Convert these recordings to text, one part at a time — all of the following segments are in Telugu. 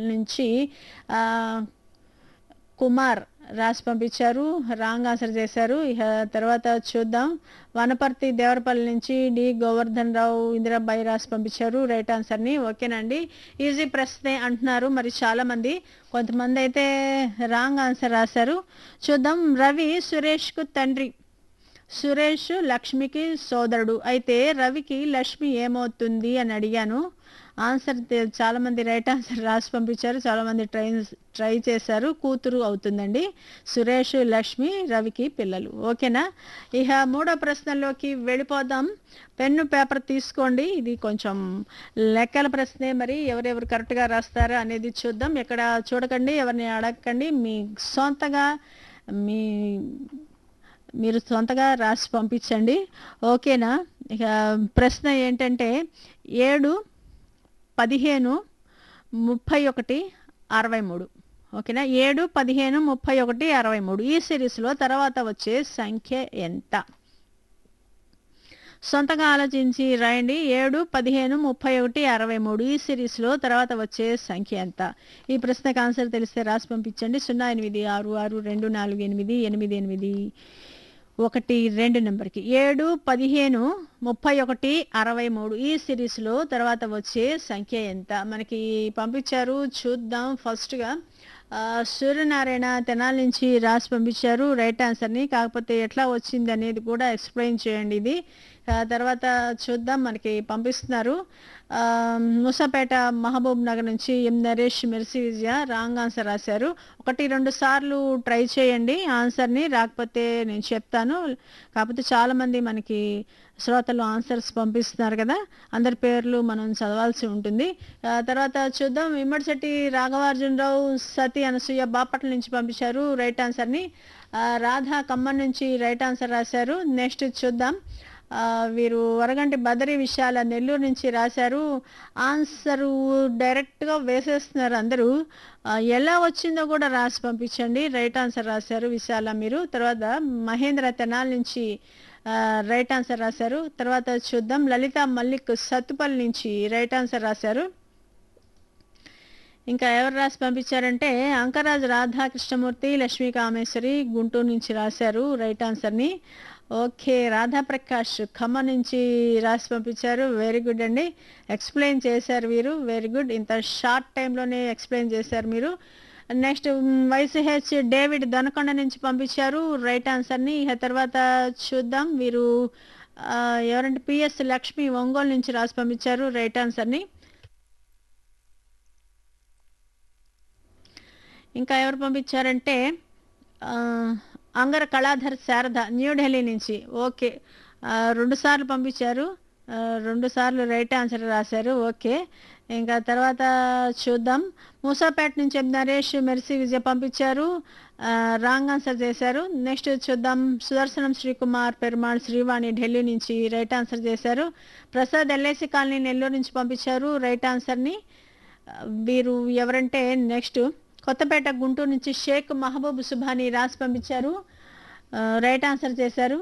నుంచి ఆ, కుమార్ రాసి పంపించారు రాంగ్ ఆన్సర్ చేశారు ఇక తర్వాత చూద్దాం వనపర్తి దేవరపల్లి నుంచి డి గోవర్ధన్ రావు ఇందిరాబాయి రాసి పంపించారు రైట్ ఆన్సర్ని ఓకేనండి ఈజీ ప్రశ్నే అంటున్నారు మరి చాలా మంది కొంతమంది అయితే రాంగ్ ఆన్సర్ రాశారు చూద్దాం రవి సురేష్కు తండ్రి సురేష్ లక్ష్మికి సోదరుడు అయితే రవికి లక్ష్మి ఏమవుతుంది అని అడిగాను ఆన్సర్ తె- చాలా మంది రైట్ ఆన్సర్ రాసి పంపించారు చాలా మంది ట్రై ట్రై చేశారు కూతురు అవుతుందండి సురేష్ లక్ష్మి రవికి పిల్లలు ఓకేనా ఇక మూడో ప్రశ్నలోకి వెళ్ళిపోదాం పెన్ను పేపర్ తీసుకోండి ఇది కొంచెం లెక్కల ప్రశ్నే మరి ఎవరెవరు కరెక్ట్గా రాస్తారా అనేది చూద్దాం ఎక్కడ చూడకండి ఎవరిని అడగకండి మీ సొంతగా మీ మీరు సొంతగా రాసి పంపించండి ఓకేనా ఇక ప్రశ్న ఏంటంటే ఏడు పదిహేను ముప్పై ఒకటి అరవై మూడు ఓకేనా ఏడు పదిహేను ముప్పై ఒకటి అరవై మూడు ఈ సిరీస్లో తర్వాత వచ్చే సంఖ్య ఎంత సొంతగా ఆలోచించి రాయండి ఏడు పదిహేను ముప్పై ఒకటి అరవై మూడు ఈ సిరీస్లో తర్వాత వచ్చే సంఖ్య ఎంత ఈ ప్రశ్నకు ఆన్సర్ తెలిస్తే రాసి పంపించండి సున్నా ఎనిమిది ఆరు ఆరు రెండు నాలుగు ఎనిమిది ఎనిమిది ఎనిమిది ఒకటి రెండు నెంబర్కి ఏడు పదిహేను ముప్పై ఒకటి అరవై మూడు ఈ సిరీస్లో తర్వాత వచ్చే సంఖ్య ఎంత మనకి పంపించారు చూద్దాం ఫస్ట్గా ఆ, సూర్యనారాయణ తెనాల నుంచి రాసి పంపించారు రైట్ ఆన్సర్ని కాకపోతే ఎట్లా వచ్చింది అనేది కూడా ఎక్స్ప్లెయిన్ చేయండి ఇది ఆ, తర్వాత చూద్దాం మనకి పంపిస్తున్నారు ఆ, మూసాపేట మహబూబ్ నగర్ నుంచి M Naresh Mercy Vijaya wrong answer రాశారు ఒకటి రెండు సార్లు ట్రై చేయండి ఆన్సర్ని రాకపోతే నేను చెప్తాను కాకపోతే చాలా మంది మనకి శ్రోతలు ఆన్సర్స్ పంపిస్తున్నారు కదా అందరి పేర్లు మనం చదవాల్సి ఉంటుంది ఆ, తర్వాత చూద్దాం విమ్మడిశెట్టి రాఘవార్జునరావు సతీ అనసూయ బాపట్ల నుంచి పంపించారు రైట్ ఆన్సర్ని ఆ, రాధా ఖమ్మం నుంచి రైట్ ఆన్సర్ రాశారు నెక్స్ట్ చూద్దాం ఆ, వీరు వరగంటి బదరి విశాల నెల్లూరు నుంచి రాశారు ఆన్సరు డైరెక్ట్గా వేసేస్తున్నారు అందరూ ఆ, ఎలా వచ్చిందో కూడా రాసి పంపించండి రైట్ ఆన్సర్ రాశారు విశాల మీరు తర్వాత మహేంద్ర తెనాల్ నుంచి ఆ, రైట్ ఆన్సర్ రాశారు తర్వాత చూద్దాం లలిత మల్లిక్ సత్తుపల్లి నుంచి రైట్ ఆన్సర్ రాశారు ఇంకా ఎవరు రాసి పంపించారంటే అంకరాజ్ రాధా కృష్ణమూర్తి లక్ష్మీ కామేశ్వరి గుంటూరు నుంచి రాశారు రైట్ ఆన్సర్ని ఓకే రాధా ప్రకాష్ ఖమ్మం నుంచి రాసి పంపించారు వెరీ గుడ్ అండి ఎక్స్ప్లెయిన్ చేశారు వీరు వెరీ గుడ్ ఇంత షార్ట్ టైంలోనే ఎక్స్ప్లెయిన్ చేశారు మీరు నెక్స్ట్ వైసీహెచ్ డేవిడ్ దొనకొండ నుంచి పంపించారు రైట్ ఆన్సర్ని ఇక తర్వాత చూద్దాం వీరు ఆ, ఎవరంటే పిఎస్ లక్ష్మి ఒంగోలు నుంచి రాసి పంపించారు రైట్ ఆన్సర్ని ఇంకా ఎవరు పంపించారంటే ఆ, అంగర కళాధర్ శారద న్యూఢిల్లీ నుంచి ఓకే ఆ, రెండు సార్లు పంపించారు ఆ, రెండు సార్లు రైట్ ఆన్సర్ రాశారు ఓకే ఇంకా తర్వాత చూద్దాం మూసాపేట నుంచి ఎం నరేష్ మెర్సీ విజయ పంపించారు ఆ, రాంగ్ ఆన్సర్ చేశారు నెక్స్ట్ చూద్దాం సుదర్శనం శ్రీకుమార్ పెరుమాళ్ శ్రీవాణి ఢిల్లీ నుంచి రైట్ ఆన్సర్ చేశారు ప్రసాద్ ఎల్ఐసి కాలనీ నెల్లూరు నుంచి పంపించారు రైట్ ఆన్సర్ని ఆ, వీరు ఎవరంటే నెక్స్ట్ కొత్తపేట గుంటూరు నుంచి షేక్ మహబూబ్ సుభాని రాసి పంపించారు ఆ, రైట్ ఆన్సర్ చేశారు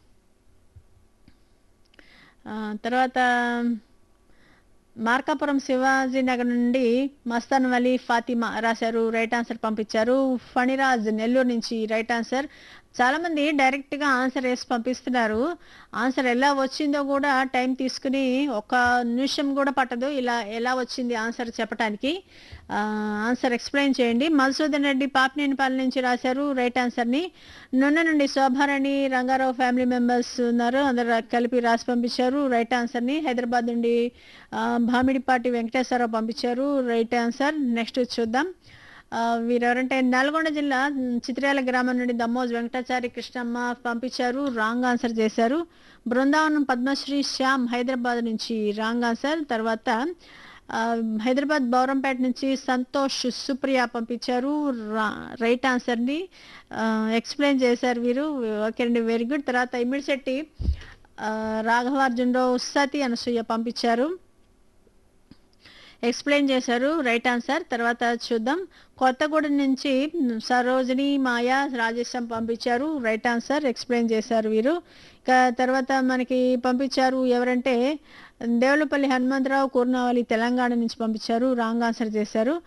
ఆ, తర్వాత మార్కాపురం శివాజీ నగర్ నుండి మస్తాన్ వలీ ఫాతిమా రాశారు రైట్ ఆన్సర్ పంపించారు ఫణిరాజ్ నెల్లూరు నుంచి రైట్ ఆన్సర్ చాలా మంది డైరెక్ట్ గా ఆన్సర్ వేసి పంపిస్తున్నారు ఆన్సర్ ఎలా వచ్చిందో కూడా టైం తీసుకుని ఒక నిమిషం కూడా పట్టదు ఇలా ఎలా వచ్చింది ఆన్సర్ చెప్పడానికి ఆ, ఆన్సర్ ఎక్స్ప్లెయిన్ చేయండి మధుసూదన్ రెడ్డి పాపినేనిపాలెం నుంచి రాశారు రైట్ ఆన్సర్ని నున్న నుండి శోభారాణి రంగారావు ఫ్యామిలీ మెంబర్స్ ఉన్నారు అందరు కలిపి రాసి పంపించారు రైట్ ఆన్సర్ని హైదరాబాద్ నుండి ఆ, భామిడిపాటి వెంకటేశ్వరరావు పంపించారు రైట్ ఆన్సర్ నెక్స్ట్ చూద్దాం ఆ, వీరెవరంటే నల్గొండ జిల్లా ఉమ్, చిత్రాల గ్రామం నుండి దమ్మోజ్ వెంకటాచారి కృష్ణమ్మ పంపించారు రాంగ్ ఆన్సర్ చేశారు బృందావనం పద్మశ్రీ శ్యామ్ హైదరాబాద్ నుంచి రాంగ్ ఆన్సర్ తర్వాత ఆ, హైదరాబాద్ బౌరంపేట నుంచి సంతోష్ సుప్రియ పంపించారు రా- రైట్ ఆన్సర్ని ఆ, ఎక్స్ప్లెయిన్ చేశారు వీరు ఓకే అండి వెరీ గుడ్ తర్వాత ఇమిడిశెట్టి ఆ, రాఘవార్జునరావు సతి అనసూయ పంపించారు ఎక్స్ప్లెయిన్ చేశారు రైట్ ఆన్సర్ తర్వాత చూద్దాం కొత్తగూడెం నుంచి సరోజిని మాయా రాజేశం పంపించారు రైట్ ఆన్సర్ ఎక్స్ప్లెయిన్ చేశారు వీరు ఇక తర్వాత మనకి పంపించారు ఎవరంటే దేవులపల్లి హనుమంతరావు కూర్నావళి తెలంగాణ నుంచి పంపించారు రాంగ్ ఆన్సర్ చేశారు